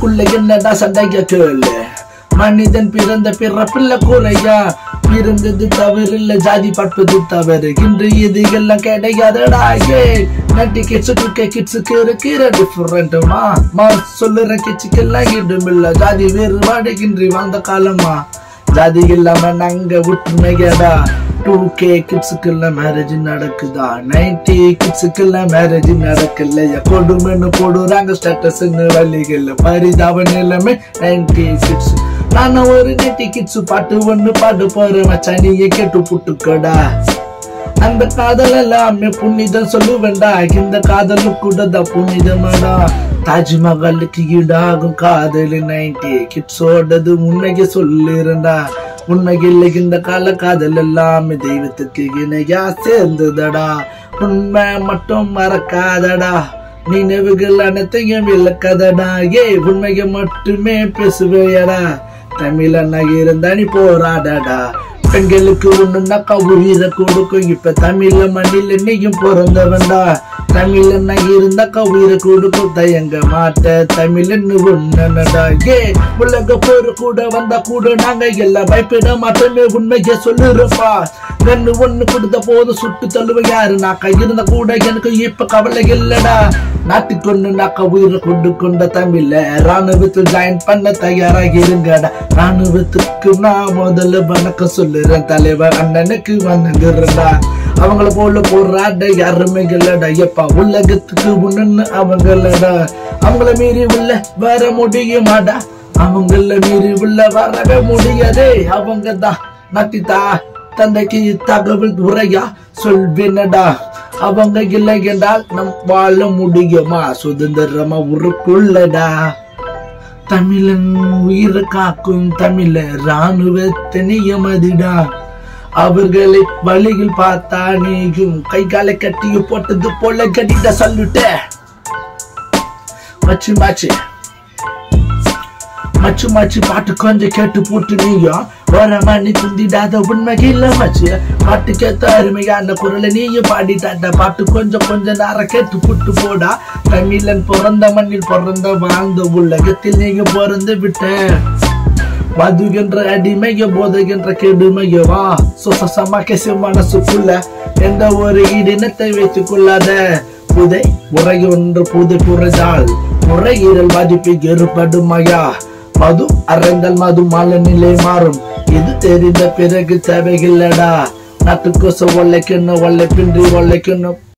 ஊருக்குள்ள என்னடா சண்டைய கேளு மனிதன் பிறந்த பிறப்பில்ல கூரையா பிறந்தது தவறில்ல ஜாதி பார்ப்பது தவறு இன்று இது எல்லாம் கிடையாதடா ஏ நட்டி கிட்ஸு டூ கிட்ஸுக்கு இருக்கிற டிஃபரெண்ட்டுமா மா சொல்லுற கிட்ஸுக்கெல்லாம் இடமில்ல ஜாதி வேறுபாடு இன்றி வாழ்ந்த காலமா ஜாதி இல்லாம நாங்க ஒற்றுமையடா டூ கே கிட்ஸுக்கெல்லாம் மேரேஜ் நடக்குதா நைன்டி கிட்ஸுக்கெல்லாம் மேரேஜ் நடக்கலையா கொடுமைன்னு போடுறாங்க ஸ்டேட்டஸ்ன்னு வழிகள் பரிதாப நிலைமை நைன்டி கிட்ஸ் நான் ஒரு நைன்டி கிட்ஸ் பாட்டு ஒண்ணு பாட்டு போறேன் மச்சான் நீயே கேட்டு புட்டுக்கடா அந்த காதல் எல்லாமே புனிதம் சொல்லுவேண்டா இந்த காதலு கூட தான் புனிதமாடா தாஜ்மஹாலுக்கு ஈடாகும் காதல் நைன்டி கிட்ஸோடது உண்மையை சொல்லிருந்தா உண்மையில் இந்த கால காதல் எல்லாமே தெய்வத்துக்கு இணையா சேர்ந்ததடா உண்மை மட்டும் மறக்காதடா நினைவுகள் அனைத்தையும் விளக்கதடா ஏ உண்மையை மட்டுமே பேசுவேயடா தமிழனா இருந்தா நீ போராடடா பெண்களுக்கு ஒண்ணுனாக்கா உயிரை கொடுக்கும் இப்ப தமிழ மண்ணில் நீயும் பிறந்தவன்டா தமிழனா இருந்தாக்கா உயிரை கொடுக்கும் தயங்க மாட்ட தமிழன்னு ஒன்னடா ஏ உலக போர் கூட வந்தா கூட நாங்க எல்லாம் பயப்பட மாட்டோமே உண்மையை சொல்லுறப்பா கண்ணு ஒண்ணு கொடுத்த போது சுட்டு தள்ளுவ யாரு நாக்கா இருந்த கூட எனக்கு இப்ப கவலை இல்லடா நாட்டுக்கு ஒண்ணு நாக்கா உயிரை கொண்டு கொண்ட தமிழ ராணுவத்தில் ஜாயின் பண்ண தயாராக இருங்கடா ராணுவத்துக்கு நான் முதல்ல வணக்கம் சொல்லுறேன் தலைவர் அண்ணனுக்கு வணங்குறேன்டா அவங்கள போல போராட யாருமே இல்லடா எப்பா உலகத்துக்கு ஒண்ணுன்னு அவங்களடா அவங்கள மீறி உள்ள வர முடியுமாடா அவங்கள மீறி உள்ள வரவே முடியாதே அவங்க தான் நத்தித்தா தந்தைக்கு தகவல் உரையா சொல்வேனடா அவங்க இல்லை என்றால் நம் வாழ முடியுமா சுதந்திரமா உருக்குள்ளடா தமிழன் உயிரை காக்கும் தமிழ ராணுவ நியமதிடா அவர்களை வழியில் பார்த்தா நீயும் கை காலை கட்டி போட்டது போல கட்டிட்ட சொல்லிட்ட மச்சு மாச்சு மச்சு மச்சு பாட்டு கொஞ்சம் கேட்டு போட்டு நீயும் ஒரு மணி குந்திடாத உண்மை இல்ல மச்சு பாட்டு கேத்த அருமையான குரலை நீயும் பாடிட்டாண்ட பாட்டு கொஞ்சம் கொஞ்ச நேரம் கேட்டு புட்டு போடா தமிழன் பிறந்த மண்ணில் பிறந்த வாழ்ந்த உலகத்தில் நீங்க பிறந்து விட்ட மது என்ற அடிமைய போதை என்ற கெடுமையவா சுசசமா கெசு மனசுக்குள்ள எந்த ஒரு இடினத்தை வைத்துக் கொள்ளாத புதை முறை ஒன்று புதை புறதால் முறையீரல் பாதிப்பு ஏற்படுமையா மது அறங்கள் மது மால நிலை மாறும் இது தெரிந்த பிறகு தேவையில்லடா நாட்டுக்கோசம் ஒல்லைக்கணும் ஒல்லை பின்றி ஒல்லைக்கணும்